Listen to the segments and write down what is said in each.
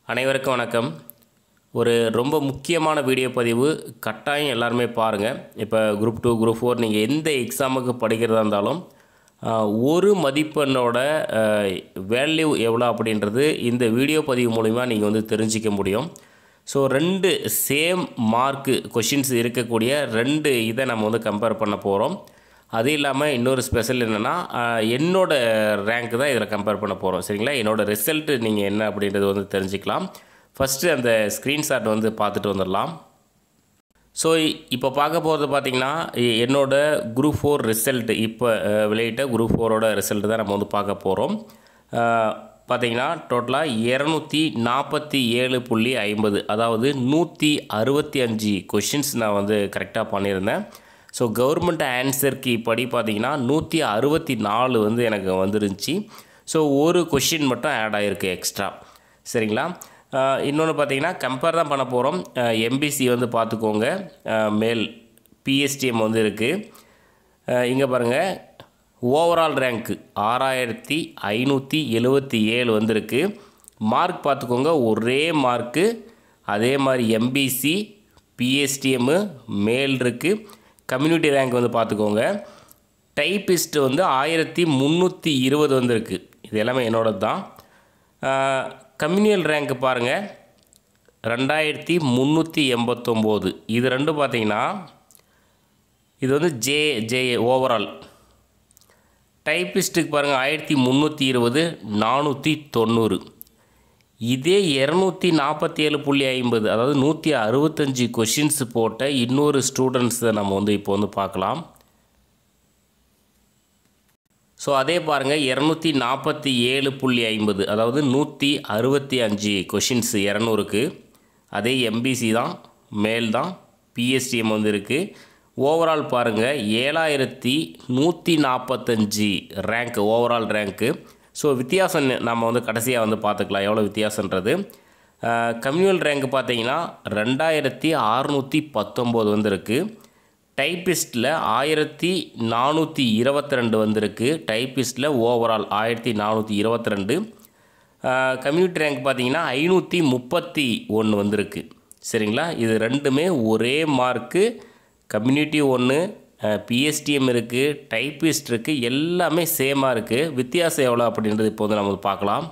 அனைவருக்கும் வணக்கம் ஒரு ரொம்ப முக்கியமான வீடியோ பதிவு கட்டாயம் எல்லாருமே பாருங்கள் இப்போ குரூப் டூ குரூப் ஃபோர் நீங்கள் எந்த எக்ஸாமுக்கு படிக்கிறதா இருந்தாலும் ஆஹ், ஒரு மதிப்பெண்ணோட வேல்யூ எவ்வளோ அப்படின்றது இந்த வீடியோ பதிவு மூலிமா நீங்கள் வந்து தெரிஞ்சிக்க முடியும் ஸோ ரெண்டு சேம் மார்க்கு கொஷின்ஸ் இருக்கக்கூடிய ரெண்டு இதை நம்ம வந்து கம்பேர் பண்ண போகிறோம் அது இல்லாமல் இன்னொரு ஸ்பெஷல் என்னென்னா என்னோட ரேங்க் தான் இதில் கம்பேர் பண்ண போகிறோம் சரிங்களா என்னோட ரிசல்ட்டு நீங்கள் என்ன அப்படின்றது வந்து தெரிஞ்சுக்கலாம் ஃபஸ்ட்டு அந்த ஸ்க்ரீன்ஷாட் வந்து பார்த்துட்டு வந்துடலாம் ஸோ இப்போ பார்க்க போகிறது பார்த்தீங்கன்னா எ- என்னோட குரூப் ஃபோர் ரிசல்ட் இப்போ அஹ், வெளியிட்ட குரூப் ஃபோரோட ரிசல்ட் தான் நம்ம வந்து பார்க்க போகிறோம் பார்த்தீங்கன்னா டோட்டலாக இரநூத்தி நாற்பத்தி ஏழு புள்ளி ஐம்பது அதாவது நூற்றி அறுபத்தி அஞ்சு கொஷின்ஸ் நான் வந்து கரெக்டாக பண்ணியிருந்தேன் ஸோ கவர்மெண்ட் ஆன்சர் கீ படி பார்த்தீங்கன்னா நூற்றி அறுபத்தி நாலு வந்து எனக்கு வந்துருந்துச்சு ஸோ ஒரு கொஷின் மட்டும் ஆட் ஆகிருக்கு எக்ஸ்ட்ரா சரிங்களா இன்னொன்று பார்த்தீங்கன்னா கம்பேர் தான் பண்ண போகிறோம் எம்பிசி வந்து பார்த்துக்கோங்க மேல் பிஎஸ்டிஎம் வந்து இருக்குது இங்கே பாருங்கள் ஓவரால் ரேங்க்கு ஆறாயிரத்தி ஐநூற்றி எழுபத்தி ஏழு வந்திருக்கு மார்க் பார்த்துக்கோங்க ஒரே மார்க்கு அதே மாதிரி எம்பிசி பிஎஸ்டிஎம்மு மேல் இருக்குது கம்யூனிட்டி ரேங்க் வந்து பார்த்துக்கோங்க டைப்பிஸ்ட் வந்து ஆயிரத்தி முந்நூற்றி இருபது வந்திருக்கு இது எல்லாமே என்னோடது தான் கம்யூனியல் ரேங்க் பாருங்கள் ரெண்டாயிரத்தி முந்நூற்றி எண்பத்தொம்போது இது ரெண்டும் பார்த்தீங்கன்னா இது வந்து ஜே ஜே ஓவரால் டைப்பிஸ்ட்டுக்கு பாருங்கள் ஆயிரத்தி முந்நூற்றி இருபது நானூற்றி தொண்ணூறு இதே இரநூத்தி நாற்பத்தி ஏழு புள்ளி ஐம்பது அதாவது நூற்றி அறுபத்தஞ்சி கொஷின்ஸ் போட்ட இன்னொரு ஸ்டூடெண்ட்ஸை நம்ம வந்து இப்போ வந்து பார்க்கலாம் ஸோ அதே பாருங்கள் இரநூத்தி நாற்பத்தி ஏழு புள்ளி ஐம்பது அதாவது நூற்றி அறுபத்தி அஞ்சு கொஷின்ஸ் இரநூறுக்கு அதே எம்பிசி தான் மேல் தான் பிஎஸ்டிஎம் வந்து இருக்குது ஓவரால் பாருங்கள் ஏழாயிரத்தி நூற்றி நாற்பத்தஞ்சு ரேங்க் ஓவரால் ரேங்க்கு ஸோ வித்தியாசம் நம்ம வந்து கடைசியாக வந்து பார்த்துக்கலாம் எவ்வளோ வித்தியாசன்றது கம்யூனல் ரேங்க் பார்த்தீங்கன்னா ரெண்டாயிரத்தி அறநூற்றி பத்தொம்போது வந்திருக்கு டைப்பிஸ்ட்டில் ஆயிரத்தி நானூற்றி இருபத்தி ரெண்டு வந்திருக்கு டைப்பிஸ்ட்டில் ஓவரால் ஆயிரத்தி நானூற்றி இருபத்தி ரெண்டு கம்யூனிட்டி ரேங்க் பார்த்தீங்கன்னா ஐநூற்றி முப்பத்தி ஒன்று வந்திருக்கு சரிங்களா இது ரெண்டுமே ஒரே மார்க்கு கம்யூனிட்டி ஒன்று பிஎஸ்டிஎம் இருக்குது டைப்பிஸ்ட் இருக்குது எல்லாமே சேமாக இருக்குது வித்தியாசம் எவ்வளோ அப்படின்றது இப்போ வந்து நம்ம பார்க்கலாம்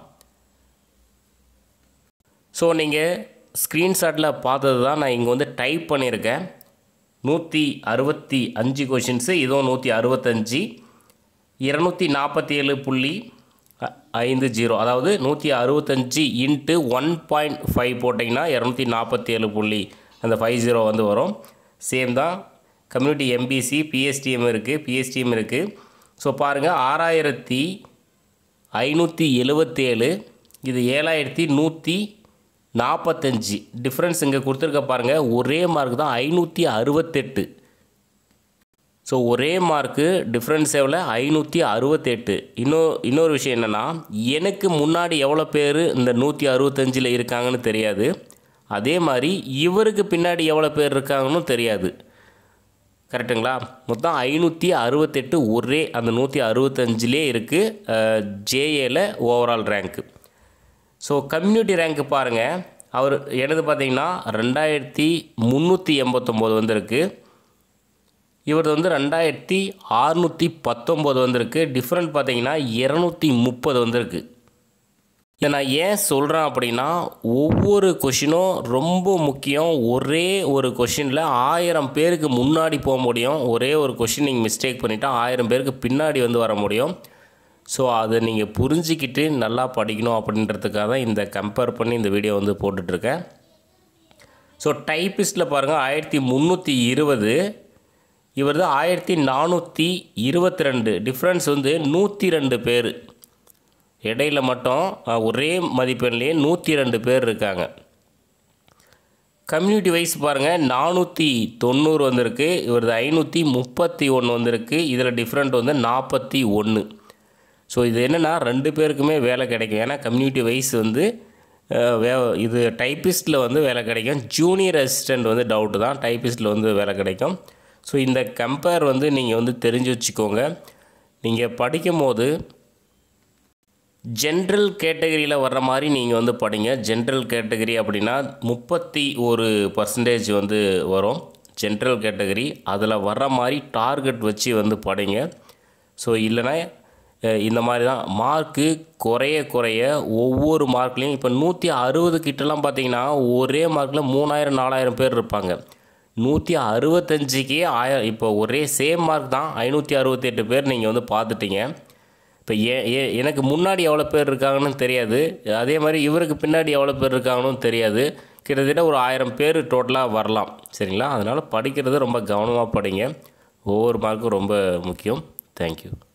ஸோ நீங்கள் ஸ்க்ரீன்ஷாட்டில் பார்த்தது தான் நான் இங்கே வந்து டைப் பண்ணியிருக்கேன் நூற்றி அறுபத்தி அஞ்சு கொஷின்ஸு இதுவும் நூற்றி அறுபத்தஞ்சி இரநூத்தி நாற்பத்தி ஏழு புள்ளி அ- ஐந்து ஜீரோ அதாவது நூற்றி அறுபத்தஞ்சி இன்ட்டு ஒன் பாயிண்ட் ஃபைவ் போட்டிங்கன்னா இரநூத்தி நாற்பத்தி ஏழு புள்ளி அந்த ஃபைவ் ஜீரோ வந்து வரும் சேம் தான் கம்யூனிட்டி எம்பிசி பிஎஸ்டிஎம் இருக்குது பிஎஸ்டிஎம் இருக்குது ஸோ பாருங்கள் ஆறாயிரத்தி ஐநூற்றி எழுபத்தேழு இது ஏழாயிரத்தி நூற்றி நாற்பத்தஞ்சு டிஃப்ரென்ஸ் இங்கே கொடுத்துருக்க பாருங்கள் ஒரே மார்க் தான் ஐநூற்றி அறுபத்தெட்டு ஸோ ஒரே மார்க்கு டிஃப்ரென்ஸ் எவ்வளோ ஐநூற்றி அறுபத்தெட்டு இன்னும் இன்னொரு விஷயம் என்னென்னா எனக்கு முன்னாடி எவ்வளோ பேர் இந்த நூற்றி அறுபத்தஞ்சில் இருக்காங்கன்னு தெரியாது அதே மாதிரி இவருக்கு பின்னாடி எவ்வளோ பேர் இருக்காங்கன்னு தெரியாது கரெக்டுங்களா மொத்தம் ஐநூற்றி அறுபத்தெட்டு ஒரே அந்த நூற்றி அறுபத்தஞ்சிலே இருக்குது ஜேஏல ஓவரால் ரேங்க்கு ஸோ கம்யூனிட்டி ரேங்க் பாருங்கள் அவர் எனது பார்த்தீங்கன்னா ரெண்டாயிரத்தி முந்நூற்றி எண்பத்தொம்போது வந்திருக்கு இவரது வந்து ரெண்டாயிரத்தி அறுநூற்றி பத்தொம்போது வந்திருக்கு டிஃப்ரெண்ட் பார்த்தீங்கன்னா இரநூத்தி முப்பது வந்திருக்கு இதை நான் ஏன் சொல்கிறேன் அப்படின்னா ஒவ்வொரு கொஷினும் ரொம்ப முக்கியம் ஒரே ஒரு கொஷினில் ஆயிரம் பேருக்கு முன்னாடி போக முடியும் ஒரே ஒரு கொஷின் நீங்கள் மிஸ்டேக் பண்ணிட்டா ஆயிரம் பேருக்கு பின்னாடி வந்து வர முடியும் ஸோ அதை நீங்கள் புரிஞ்சிக்கிட்டு நல்லா படிக்கணும் அப்படின்றதுக்காக தான் இந்த கம்பேர் பண்ணி இந்த வீடியோ வந்து போட்டுட்ருக்கேன் ஸோ டைப்பிஸ்ட்டில் பாருங்கள் ஆயிரத்தி முந்நூற்றி இருபது இவர் தான் ஆயிரத்தி நானூற்றி இருபத்தி ரெண்டு டிஃப்ரென்ஸ் வந்து நூற்றி ரெண்டு பேர் இடையில மட்டும் அஹ், ஒரே மதிப்பெண்லேயே நூற்றி ரெண்டு பேர் இருக்காங்க கம்யூனிட்டி வைஸ் பாருங்கள் நானூற்றி தொண்ணூறு வந்திருக்கு இவரது ஐநூற்றி முப்பத்தி ஒன்று வந்திருக்கு இதில் டிஃப்ரெண்ட் வந்து நாற்பத்தி ஒன்று ஸோ இது என்னென்னா ரெண்டு பேருக்குமே வேலை கிடைக்கும் ஏன்னா கம்யூனிட்டி வைஸ் வந்து அஹ், வே இது டைப்பிஸ்ட்டில் வந்து வேலை கிடைக்கும் ஜூனியர் அசிஸ்டண்ட் வந்து டவுட்டு தான் டைப்பிஸ்ட்டில் வந்து வேலை கிடைக்கும் ஸோ இந்த கம்பேர் வந்து நீங்கள் வந்து தெரிஞ்சு வச்சுக்கோங்க நீங்கள் படிக்கும் போது ஜென்ரல் கேட்டகரியில் வர்ற மாதிரி நீங்கள் வந்து படிங்க ஜென்ரல் கேட்டகரி அப்படின்னா முப்பத்தி ஒரு பர்சன்டேஜ் வந்து வரும் ஜென்ரல் கேட்டகரி அதில் வர்ற மாதிரி டார்கெட் வச்சு வந்து படிங்க ஸோ இல்லைன்னா அஹ், இந்த மாதிரி தான் மார்க்கு குறைய குறைய ஒவ்வொரு மார்க்லேயும் இப்போ நூற்றி அறுபது கிட்டலாம் பார்த்தீங்கன்னா ஒரே மார்க்கில் மூணாயிரம் நாலாயிரம் பேர் இருப்பாங்க நூற்றி அறுபத்தஞ்சிக்கே ஆயிரம் இப்போ ஒரே சேம் மார்க் தான் ஐநூற்றி அறுபத்தெட்டு பேர் நீங்கள் வந்து பார்த்துட்டீங்க இப்போ ஏ ஏ எனக்கு முன்னாடி எவ்வளோ பேர் இருக்காங்கன்னு தெரியாது அதே மாதிரி இவருக்கு பின்னாடி எவ்வளோ பேர் இருக்காங்கன்னு தெரியாது கிட்டத்தட்ட ஒரு ஆயிரம் பேர் டோட்டலாக வரலாம் சரிங்களா அதனால் படிக்கிறது ரொம்ப கவனமாக படிங்க ஒவ்வொரு மார்க்கும் ரொம்ப முக்கியம் தேங்க்யூ